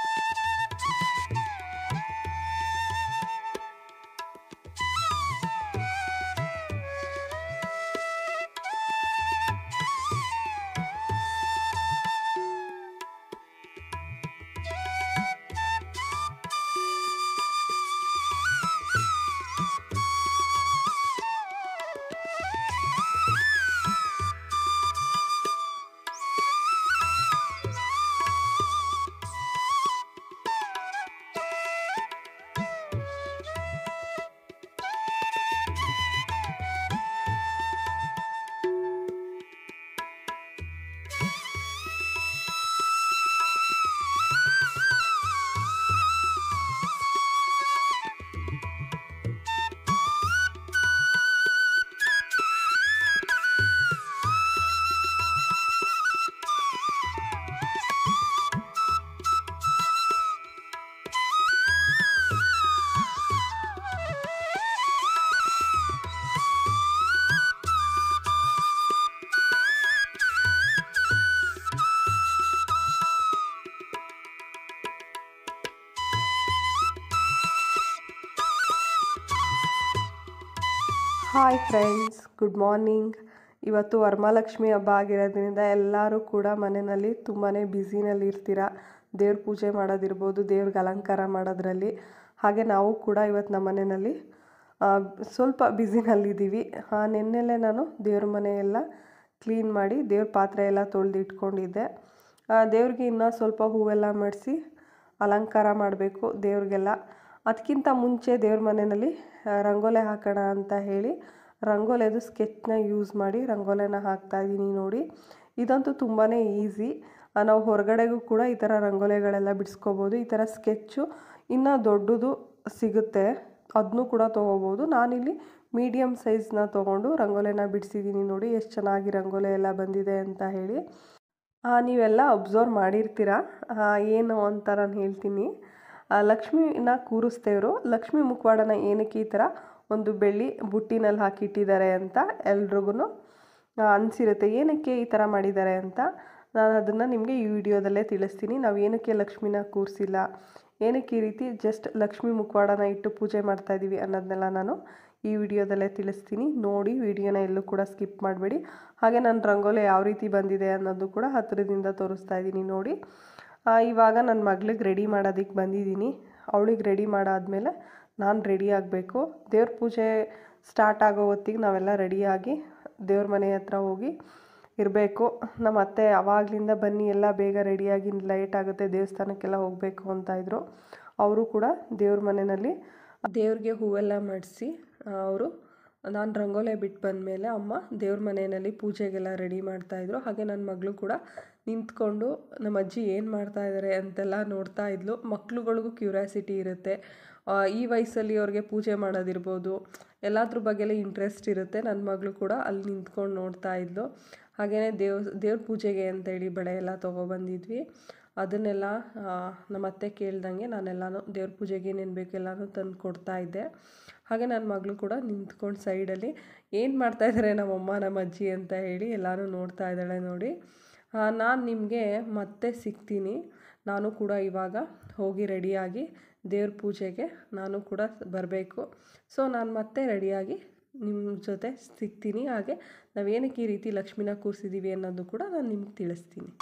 hi friends good morning ಇವತ್ತು ವರಮಹಾಲಕ್ಷ್ಮಿ ಹಬ್ಬ ಆಗಿರೋದ್ರಿಂದ ಎಲ್ಲರೂ ಕೂಡ ಮನೆಯಲ್ಲಿ ತುಂಬಾ ಬ್ಯುಸಿನಲ್ಲಿ ಇರ್ತೀರ ದೇವ್ರ ಪೂಜೆ ಮಾಡೋದಿರ್ಬೋದು ದೇವ್ರಿಗೆ ಅಲಂಕಾರ ಮಾಡೋದ್ರಲ್ಲಿ ಹಾಗೆ ನಾವು ಕೂಡ ಇವತ್ತು ನಮ್ಮ ಮನೆಯಲ್ಲಿ ಆ, ಸ್ವಲ್ಪ ಬ್ಯುಸಿನಲ್ಲಿದ್ದೀವಿ ನಿನ್ನೆಲೆ ನಾನು ದೇವ್ರ ಮನೆ ಎಲ್ಲ ಕ್ಲೀನ್ ಮಾಡಿ ದೇವ್ರ ಪಾತ್ರೆ ಎಲ್ಲ ತೊಳೆದು ಇಟ್ಕೊಂಡಿದ್ದೆ ಆ, ದೇವ್ರಿಗೆ ಇನ್ನೂ ಸ್ವಲ್ಪ ಹೂವೆಲ್ಲ ಮಾಡಿಸಿ ಅಲಂಕಾರ ಮಾಡಬೇಕು ದೇವ್ರಿಗೆಲ್ಲ ಅದಕ್ಕಿಂತ ಮುಂಚೆ ದೇವ್ರ ಮನೆಯಲ್ಲಿ ಆ, ರಂಗೋಲೆ ಹಾಕೋಣ ಅಂತ ಹೇಳಿ ರಂಗೋಲೆದು ಸ್ಕೆಚ್ನ ಯೂಸ್ ಮಾಡಿ ರಂಗೋಲೆನ ಹಾಕ್ತಾ ಇದ್ದೀನಿ ನೋಡಿ ಇದಂತೂ ತುಂಬಾ ಈಸಿ ನಾವು ಹೊರಗಡೆಗೂ ಕೂಡ ಈ ಥರ ರಂಗೋಲೆಗಳೆಲ್ಲ ಬಿಡಿಸ್ಕೋಬೋದು ಈ ಥರ ಸ್ಕೆಚ್ಚು ಇನ್ನೂ ದೊಡ್ಡದು ಸಿಗುತ್ತೆ ಅದನ್ನೂ ಕೂಡ ತೊಗೋಬೋದು ನಾನಿಲ್ಲಿ ಮೀಡಿಯಮ್ ಸೈಜ್ನ ತೊಗೊಂಡು ರಂಗೋಲೆನ ಬಿಡಿಸಿದ್ದೀನಿ ನೋಡಿ ಎಷ್ಟು ಚೆನ್ನಾಗಿ ರಂಗೋಲೆ ಎಲ್ಲ ಬಂದಿದೆ ಅಂತ ಹೇಳಿ ಆ, ನೀವೆಲ್ಲ ಅಬ್ಸರ್ವ್ ಮಾಡಿರ್ತೀರ ಆ, ಏನು ಅಂತ ನಾನು ಹೇಳ್ತೀನಿ ಆ, ಲಕ್ಷ್ಮಿನ ಕೂರಿಸ್ತೇವ್ರು ಲಕ್ಷ್ಮಿ ಮುಖವಾಡನ ಏನಕ್ಕೆ ಈ ಥರ ಒಂದು ಬೆಳ್ಳಿ ಬುಟ್ಟಿನಲ್ಲಿ ಹಾಕಿಟ್ಟಿದ್ದಾರೆ ಅಂತ ಎಲ್ರಿಗೂ ಅನಿಸಿರುತ್ತೆ ಏನಕ್ಕೆ ಈ ಥರ ಮಾಡಿದ್ದಾರೆ ಅಂತ ನಾನು ಅದನ್ನು ನಿಮಗೆ ಈ ವಿಡಿಯೋದಲ್ಲೇ ತಿಳಿಸ್ತೀನಿ ನಾವು ಏನಕ್ಕೆ ಲಕ್ಷ್ಮಿನ ಕೂರಿಸಿಲ್ಲ ಏನಕ್ಕೆ ಈ ರೀತಿ ಜಸ್ಟ್ ಲಕ್ಷ್ಮಿ ಮುಖವಾಡನ ಇಟ್ಟು ಪೂಜೆ ಮಾಡ್ತಾ ಇದ್ದೀವಿ ಅನ್ನೋದನ್ನೆಲ್ಲ ನಾನು ಈ ವಿಡಿಯೋದಲ್ಲೇ ತಿಳಿಸ್ತೀನಿ ನೋಡಿ ವಿಡಿಯೋನ ಎಲ್ಲೂ ಕೂಡ ಸ್ಕಿಪ್ ಮಾಡಬೇಡಿ ಹಾಗೆ ನನ್ನ ರಂಗೋಲಿ ಯಾವ ರೀತಿ ಬಂದಿದೆ ಅನ್ನೋದು ಕೂಡ ಹತ್ತಿರದಿಂದ ತೋರಿಸ್ತಾ ಇದ್ದೀನಿ ನೋಡಿ ಆ, ಇವಾಗ ನನ್ನ ಮಗಳಿಗೆ ರೆಡಿ ಮಾಡೋದಕ್ಕೆ ಬಂದಿದ್ದೀನಿ ಅವಳಿಗೆ ರೆಡಿ ಮಾಡಾದ್ಮೇಲೆ ನಾನು ರೆಡಿ ಆಗಬೇಕು ದೇವ್ರ ಪೂಜೆ ಸ್ಟಾರ್ಟ್ ಆಗೋ ಹೊತ್ತಿಗೆ ನಾವೆಲ್ಲ ರೆಡಿಯಾಗಿ ದೇವ್ರ ಮನೆ ಹತ್ರ ಹೋಗಿ ಇರಬೇಕು ನಮ್ಮ ಅತ್ತೆ ಅವಾಗಲಿಂದ ಬನ್ನಿ ಎಲ್ಲ ಬೇಗ ರೆಡಿಯಾಗಿ ಲೇಟ್ ಆಗುತ್ತೆ ದೇವಸ್ಥಾನಕ್ಕೆಲ್ಲ ಹೋಗಬೇಕು ಅಂತ ಇದ್ರು ಅವರು ಕೂಡ ದೇವ್ರ ಮನೆಯಲ್ಲಿ ದೇವ್ರಿಗೆ ಹೂವೆಲ್ಲ ಮಾಡಿಸಿ ಅವರು ನಾನು ರಂಗೋಲೆ ಬಿಟ್ಟು ಬಂದಮೇಲೆ ಅಮ್ಮ ದೇವ್ರ ಮನೆಯಲ್ಲಿ ಪೂಜೆಗೆಲ್ಲ ರೆಡಿ ಮಾಡ್ತಾಯಿದ್ರು ಹಾಗೆ ನನ್ನ ಮಗಳು ಕೂಡ ನಿಂತ್ಕೊಂಡು ನಮ್ಮ ಅಜ್ಜಿ ಏನು ಮಾಡ್ತಾ ಇದ್ದಾರೆ ಅಂತೆಲ್ಲ ನೋಡ್ತಾ ಇದ್ಲು ಮಕ್ಳುಗಳಿಗೂ ಕ್ಯೂರಿಯಾಸಿಟಿ ಇರುತ್ತೆ ಆ, ಈ ವಯಸ್ಸಲ್ಲಿ ಅವ್ರಿಗೆ ಪೂಜೆ ಮಾಡೋದಿರ್ಬೋದು ಎಲ್ಲದ್ರ ಬಗ್ಗೆಲ್ಲ ಇಂಟ್ರೆಸ್ಟ್ ಇರುತ್ತೆ ನನ್ನ ಮಗಳು ಕೂಡ ಅಲ್ಲಿ ನಿಂತ್ಕೊಂಡು ನೋಡ್ತಾ ಇದ್ಲು ಹಾಗೆಯೇ ದೇವ್ ದೇವ್ರ ಪೂಜೆಗೆ ಅಂತೇಳಿ ಬಳೆ ಎಲ್ಲ ತೊಗೊಬಂದಿದ್ವಿ ಅದನ್ನೆಲ್ಲ ಆ, ನಮ್ಮ ಅತ್ತೆ ಕೇಳ್ದಂಗೆ ನಾನೆಲ್ಲನೂ ದೇವ್ರ ಪೂಜೆಗೆ ಏನೇನು ಬೇಕು ಎಲ್ಲನೂ ತಂದು ಕೊಡ್ತಾ ಇದ್ದೆ ಹಾಗೆ ನನ್ನ ಮಗಳು ಕೂಡ ನಿಂತ್ಕೊಂಡು ಸೈಡಲ್ಲಿ ಏನು ಮಾಡ್ತಾ ಇದ್ದಾರೆ ನಮ್ಮಮ್ಮ ನಮ್ಮ ಅಜ್ಜಿ ಅಂತ ಹೇಳಿ ಎಲ್ಲನೂ ನೋಡ್ತಾ ಇದ್ದಾಳೆ ನೋಡಿ ನಾನು ನಿಮಗೆ ಮತ್ತೆ ಸಿಗ್ತೀನಿ ನಾನು ಕೂಡ ಇವಾಗ ಹೋಗಿ ರೆಡಿಯಾಗಿ ದೇವ್ರ ಪೂಜೆಗೆ ನಾನು ಕೂಡ ಬರಬೇಕು ಸೊ ನಾನು ಮತ್ತೆ ರೆಡಿಯಾಗಿ ನಿಮ್ಮ ಜೊತೆ ಸಿಗ್ತೀನಿ ಹಾಗೆ ನಾವೇನಕ್ಕೆ ಈ ರೀತಿ ಲಕ್ಷ್ಮಿನ ಕೂರಿಸಿದ್ದೀವಿ ಅನ್ನೋದು ಕೂಡ ನಾನು ನಿಮ್ಗೆ ತಿಳಿಸ್ತೀನಿ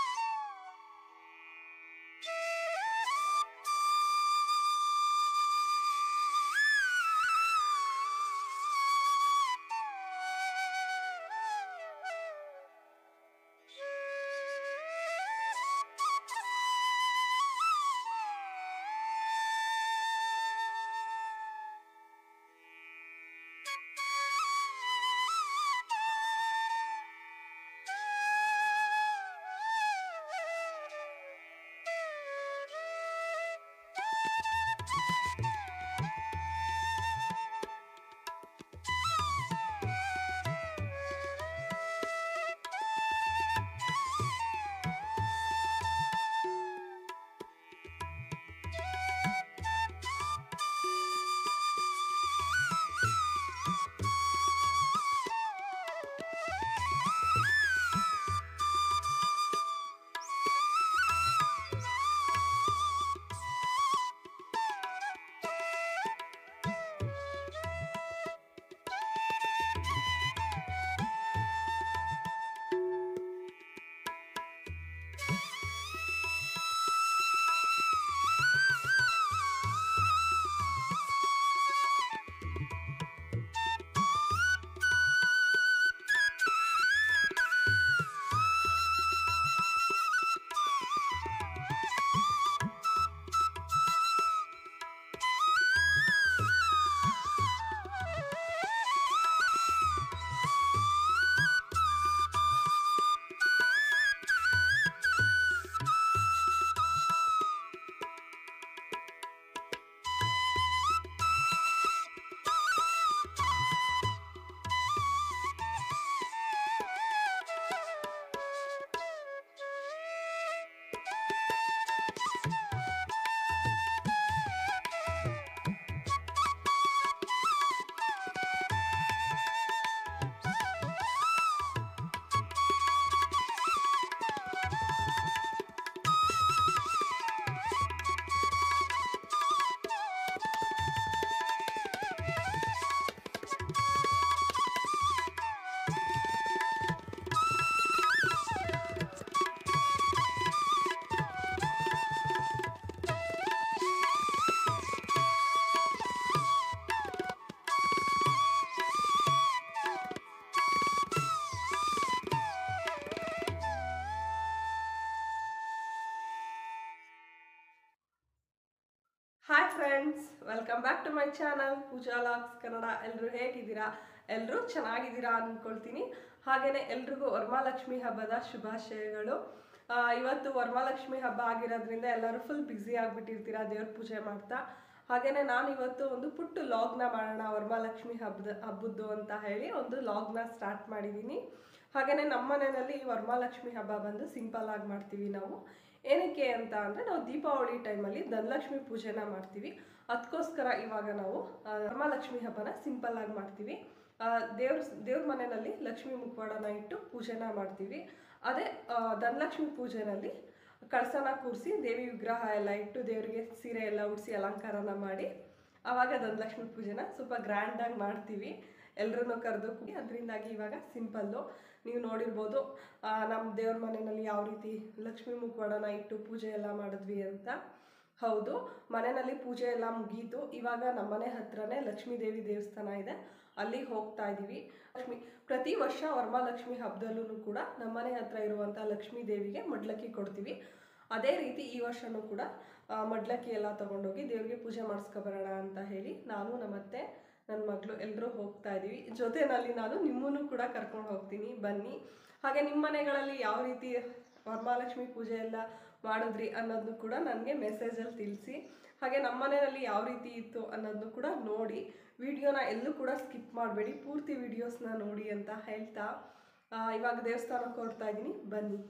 welcome back to my channel Pooja logs Kannada ಎಲ್ಲರೂ ಹೇಗಿದ್ದೀರಾ ಎಲ್ಲರೂ ಚೆನ್ನಾಗಿದ್ದೀರಾ ಅಂದ್ಕೊಳ್ತೀನಿ ಹಾಗೆಯೇ ಎಲ್ರಿಗೂ ವರಮಹಾಲಕ್ಷ್ಮಿ ಹಬ್ಬದ ಶುಭಾಶಯಗಳು ಆ, ಇವತ್ತು ವರಮಹಾಲಕ್ಷ್ಮಿ ಹಬ್ಬ ಆಗಿರೋದ್ರಿಂದ ಎಲ್ಲರೂ ಫುಲ್ ಬ್ಯುಸಿ ಆಗಿಬಿಟ್ಟಿರ್ತೀರಾ ದೇವ್ರ ಪೂಜೆ ಮಾಡ್ತಾ ಹಾಗೆಯೇ ನಾನು ಇವತ್ತು ಒಂದು ಪುಟ್ಟ ಲಾಗ್ನ ಮಾಡೋಣ ವರಮಹಾಲಕ್ಷ್ಮಿ ಹಬ್ಬದ ಹಬ್ಬದ್ದು ಅಂತ ಹೇಳಿ ಒಂದು ಲಾಗ್ನ ಸ್ಟಾರ್ಟ್ ಮಾಡಿದ್ದೀನಿ ಹಾಗೆಯೇ ನಮ್ಮ ಮನೆಯಲ್ಲಿ ಈ ವರಮಹಾಲಕ್ಷ್ಮಿ ಹಬ್ಬ ಬಂದು ಸಿಂಪಲ್ ಆಗಿ ಮಾಡ್ತೀವಿ ನಾವು ಏನಕ್ಕೆ ಅಂತ ಅಂದರೆ ನಾವು ದೀಪಾವಳಿ ಟೈಮಲ್ಲಿ ಧನಲಕ್ಷ್ಮಿ ಪೂಜೆನ ಮಾಡ್ತೀವಿ ಅದಕ್ಕೋಸ್ಕರ ಇವಾಗ ನಾವು ಆ, ವರಮಹಾಲಕ್ಷ್ಮಿ ಹಬ್ಬನ ಸಿಂಪಲ್ ಆಗಿ ಮಾಡ್ತೀವಿ ಆ, ದೇವ್ರ ದೇವ್ರ ಮನೆಯಲ್ಲಿ ಲಕ್ಷ್ಮಿ ಮುಖವಾಡನ ಇಟ್ಟು ಪೂಜೆನ ಮಾಡ್ತೀವಿ ಅದೇ ಆ, ಧನಲಕ್ಷ್ಮಿ ಪೂಜೆನಲ್ಲಿ ಕಳಸನ ಕೂರಿಸಿ ದೇವಿ ವಿಗ್ರಹ ಎಲ್ಲ ಇಟ್ಟು ದೇವರಿಗೆ ಸೀರೆ ಎಲ್ಲ ಉಡಿಸಿ ಅಲಂಕಾರನ ಮಾಡಿ ಆವಾಗ ಧನಲಕ್ಷ್ಮಿ ಪೂಜೆನ ಸ್ವಲ್ಪ ಗ್ರ್ಯಾಂಡಾಗಿ ಮಾಡ್ತೀವಿ ಎಲ್ಲರನ್ನೂ ಕರೆದು ಅದರಿಂದಾಗಿ ಇವಾಗ ಸಿಂಪಲ್ಲು ನೀವು ನೋಡಿರ್ಬೋದು ಆ, ನಮ್ಮ ದೇವ್ರ ಮನೆಯಲ್ಲಿ ಯಾವ ರೀತಿ ಲಕ್ಷ್ಮೀ ಮುಖವಾಡನ ಇಟ್ಟು ಪೂಜೆ ಎಲ್ಲ ಮಾಡಿದ್ವಿ ಅಂತ ಹೌದು ಮನೆಯಲ್ಲಿ ಪೂಜೆ ಎಲ್ಲ ಮುಗೀತು ಇವಾಗ ನಮ್ಮನೆ ಹತ್ರನೇ ಲಕ್ಷ್ಮೀ ದೇವಿ ದೇವಸ್ಥಾನ ಇದೆ ಅಲ್ಲಿಗೆ ಹೋಗ್ತಾ ಇದ್ದೀವಿ ಲಕ್ಷ್ಮಿ ಪ್ರತಿ ವರ್ಷ ವರಮಹಾಲಕ್ಷ್ಮಿ ಹಬ್ಬದಲ್ಲೂ ಕೂಡ ನಮ್ಮನೆ ಹತ್ರ ಇರುವಂಥ ಲಕ್ಷ್ಮೀ ದೇವಿಗೆ ಮಡ್ಲಕ್ಕಿ ಕೊಡ್ತೀವಿ ಅದೇ ರೀತಿ ಈ ವರ್ಷನೂ ಕೂಡ ಆ, ಮಡ್ಲಕ್ಕಿ ಎಲ್ಲ ತೊಗೊಂಡೋಗಿ ದೇವ್ರಿಗೆ ಪೂಜೆ ಮಾಡಿಸ್ಕೊಬರೋಣ ಅಂತ ಹೇಳಿ ನಾನು ನಮ್ಮತ್ತೆ ನನ್ನ ಮಗಳು ಎಲ್ಲರೂ ಹೋಗ್ತಾ ಇದ್ದೀವಿ ಜೊತೆಯಲ್ಲಿ ನಾನು ನಿಮ್ಮನ್ನು ಕೂಡ ಕರ್ಕೊಂಡು ಹೋಗ್ತೀನಿ ಬನ್ನಿ ಹಾಗೆ ನಿಮ್ಮ ಮನೆಗಳಲ್ಲಿ ಯಾವ ರೀತಿ ವರಮಹಾಲಕ್ಷ್ಮಿ ಪೂಜೆ ಎಲ್ಲ ಮಾಡಿದ್ರಿ ಅನ್ನೋದನ್ನು ಕೂಡ ನನಗೆ ಮೆಸೇಜಲ್ಲಿ ತಿಳಿಸಿ ಹಾಗೆ ನಮ್ಮ ಮನೆಯಲ್ಲಿ ಯಾವ ರೀತಿ ಇತ್ತು ಅನ್ನೋದನ್ನು ಕೂಡ ನೋಡಿ ವಿಡಿಯೋನ ಎಲ್ಲೂ ಕೂಡ ಸ್ಕಿಪ್ ಮಾಡಬೇಡಿ ಪೂರ್ತಿ ವಿಡಿಯೋಸ್ನ ನೋಡಿ ಅಂತ ಹೇಳ್ತಾ ಆ, ಇವಾಗ ದೇವಸ್ಥಾನಕ್ಕೆ ಹೊರಡ್ತಾ ಇದ್ದೀನಿ ಬನ್ನಿ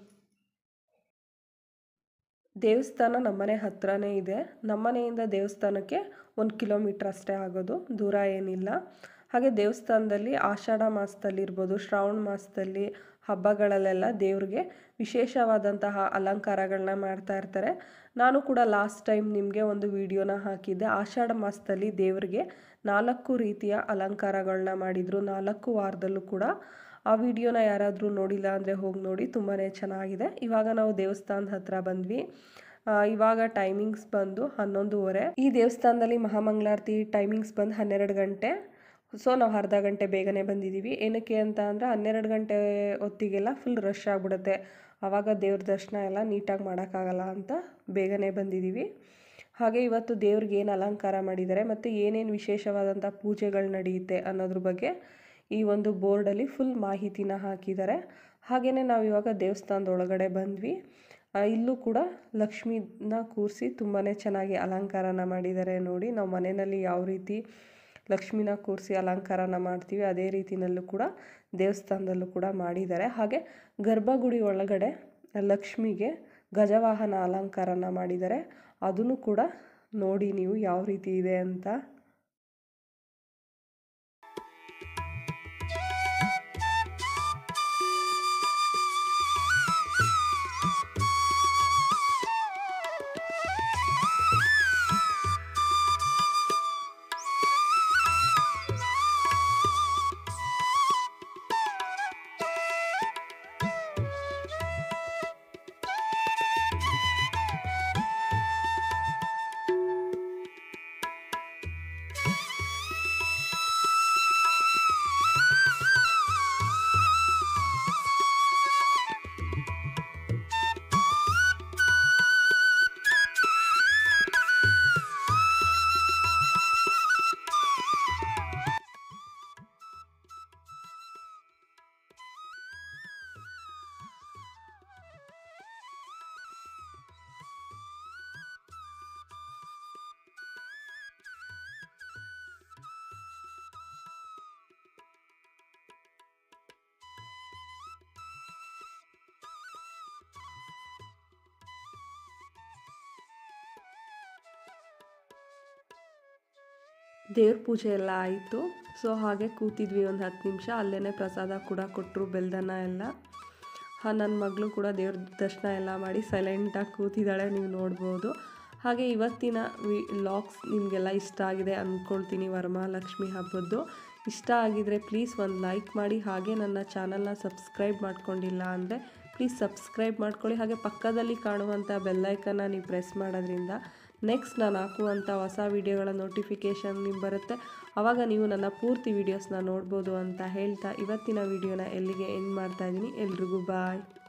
ದೇವಸ್ಥಾನ ನಮ್ಮನೆ ಹತ್ರನೇ ಇದೆ ನಮ್ಮನೆಯಿಂದ ದೇವಸ್ಥಾನಕ್ಕೆ ಒಂದು ಕಿಲೋಮೀಟ್ರ್ ಅಷ್ಟೇ ಆಗೋದು ದೂರ ಏನಿಲ್ಲ ಹಾಗೆ ದೇವಸ್ಥಾನದಲ್ಲಿ ಆಷಾಢ ಮಾಸದಲ್ಲಿ ಇರ್ಬೋದು ಶ್ರಾವಣ ಮಾಸದಲ್ಲಿ ಹಬ್ಬಗಳಲ್ಲೆಲ್ಲ ದೇವ್ರಿಗೆ ವಿಶೇಷವಾದಂತಹ ಅಲಂಕಾರಗಳನ್ನ ಮಾಡ್ತಾ ಇರ್ತಾರೆ ನಾನು ಕೂಡ ಲಾಸ್ಟ್ ಟೈಮ್ ನಿಮಗೆ ಒಂದು ವಿಡಿಯೋನ ಹಾಕಿದ್ದೆ ಆಷಾಢ ಮಾಸದಲ್ಲಿ ದೇವರಿಗೆ ನಾಲ್ಕು ರೀತಿಯ ಅಲಂಕಾರಗಳನ್ನ ಮಾಡಿದರು ನಾಲ್ಕು ವಾರದಲ್ಲೂ ಕೂಡ ಆ ವಿಡಿಯೋನ ಯಾರಾದರೂ ನೋಡಿಲ್ಲ ಅಂದರೆ ಹೋಗಿ ನೋಡಿ ತುಂಬಾ ಚೆನ್ನಾಗಿದೆ ಇವಾಗ ನಾವು ದೇವಸ್ಥಾನದ ಹತ್ರ ಬಂದ್ವಿ ಆ, ಇವಾಗ ಟೈಮಿಂಗ್ಸ್ ಬಂದು ಹನ್ನೊಂದುವರೆ ಈ ದೇವಸ್ಥಾನದಲ್ಲಿ ಮಹಾಮಂಗಳಾರತಿ ಟೈಮಿಂಗ್ಸ್ ಬಂದು ಹನ್ನೆರಡು ಗಂಟೆ ಸೊ ನಾವು ಅರ್ಧ ಗಂಟೆ ಬೇಗನೆ ಬಂದಿದ್ದೀವಿ ಏನಕ್ಕೆ ಅಂತ ಅಂದರೆ ಹನ್ನೆರಡು ಗಂಟೆ ಹೊತ್ತಿಗೆಲ್ಲ ಫುಲ್ ರಶ್ ಆಗಿಬಿಡುತ್ತೆ ಆವಾಗ ದೇವ್ರ ದರ್ಶನ ಎಲ್ಲ ನೀಟಾಗಿ ಮಾಡೋಕ್ಕಾಗಲ್ಲ ಅಂತ ಬೇಗನೆ ಬಂದಿದ್ದೀವಿ ಹಾಗೆ ಇವತ್ತು ದೇವ್ರಿಗೆ ಏನು ಅಲಂಕಾರ ಮಾಡಿದ್ದಾರೆ ಮತ್ತು ಏನೇನು ವಿಶೇಷವಾದಂಥ ಪೂಜೆಗಳು ನಡೆಯುತ್ತೆ ಅನ್ನೋದ್ರ ಬಗ್ಗೆ ಈ ಒಂದು ಬೋರ್ಡಲ್ಲಿ ಫುಲ್ ಮಾಹಿತಿನ ಹಾಕಿದ್ದಾರೆ ಹಾಗೆಯೇ ನಾವು ಇವಾಗ ದೇವಸ್ಥಾನದ ಒಳಗಡೆ ಬಂದ್ವಿ ಆ, ಇಲ್ಲೂ ಕೂಡ ಲಕ್ಷ್ಮಿನ ಕೂರಿಸಿ ತುಂಬಾ ಚೆನ್ನಾಗಿ ಅಲಂಕಾರನ ಮಾಡಿದ್ದಾರೆ ನೋಡಿ ನಾವು ಮನೆಯಲ್ಲಿ ಯಾವ ರೀತಿ ಲಕ್ಷ್ಮಿನ ಕೂರಿಸಿ ಅಲಂಕಾರನ ಮಾಡ್ತೀವಿ ಅದೇ ರೀತಿನಲ್ಲೂ ಕೂಡ ದೇವಸ್ಥಾನದಲ್ಲೂ ಕೂಡ ಮಾಡಿದ್ದಾರೆ ಹಾಗೆ ಗರ್ಭಗುಡಿ ಒಳಗಡೆ ಲಕ್ಷ್ಮಿಗೆ ಗಜವಾಹನ ಅಲಂಕಾರನ ಮಾಡಿದ್ದಾರೆ ಅದನ್ನು ಕೂಡ ನೋಡಿ ನೀವು ಯಾವ ರೀತಿ ಇದೆ ಅಂತ ದೇವ್ರ ಪೂಜೆ ಎಲ್ಲ ಆಯಿತು ಸೊ ಹಾಗೆ ಕೂತಿದ್ವಿ ಒಂದು ಹತ್ತು ನಿಮಿಷ ಅಲ್ಲೇ ಪ್ರಸಾದ ಕೂಡ ಕೊಟ್ಟರು ಬೆಲ್ದನ್ನ ಎಲ್ಲ ಹಾಂ ನನ್ನ ಮಗಳು ಕೂಡ ದೇವ್ರ ದರ್ಶನ ಎಲ್ಲ ಮಾಡಿ ಸೈಲೆಂಟಾಗಿ ಕೂತಿದ್ದಾಳೆ ನೀವು ನೋಡ್ಬೋದು ಹಾಗೆ ಇವತ್ತಿನ ವಿ ಲಾಗ್ಸ್ ನಿಮಗೆಲ್ಲ ಇಷ್ಟ ಆಗಿದೆ ಅಂದ್ಕೊಳ್ತೀನಿ ವರಮಹಾಲಕ್ಷ್ಮಿ ಹಬ್ಬದ್ದು ಇಷ್ಟ ಆಗಿದರೆ ಪ್ಲೀಸ್ ಒಂದು ಲೈಕ್ ಮಾಡಿ ಹಾಗೆ ನನ್ನ ಚಾನಲ್ನ ಸಬ್ಸ್ಕ್ರೈಬ್ ಮಾಡ್ಕೊಂಡಿಲ್ಲ ಅಂದರೆ ಪ್ಲೀಸ್ ಸಬ್ಸ್ಕ್ರೈಬ್ ಮಾಡ್ಕೊಳ್ಳಿ ಹಾಗೆ ಪಕ್ಕದಲ್ಲಿ ಕಾಣುವಂಥ ಬೆಲ್ಲೈಕನ್ನ ನೀವು ಪ್ರೆಸ್ ಮಾಡೋದ್ರಿಂದ ನೆಕ್ಸ್ಟ್ ನಾನು ಹಾಕುವಂಥ ಹೊಸ ವೀಡಿಯೋಗಳ ನೋಟಿಫಿಕೇಷನ್ ನಿಮ್ಗೆ ಬರುತ್ತೆ ಆವಾಗ ನೀವು ನನ್ನ ಪೂರ್ತಿ ವೀಡಿಯೋಸ್ನ ನೋಡ್ಬೋದು ಅಂತ ಹೇಳ್ತಾ ಇವತ್ತಿನ ವೀಡಿಯೋನ ಎಲ್ಲಿಗೆ ಎಂಡ್ ಮಾಡ್ತಾ ಇದ್ದೀನಿ ಎಲ್ರಿಗೂ ಬಾಯ್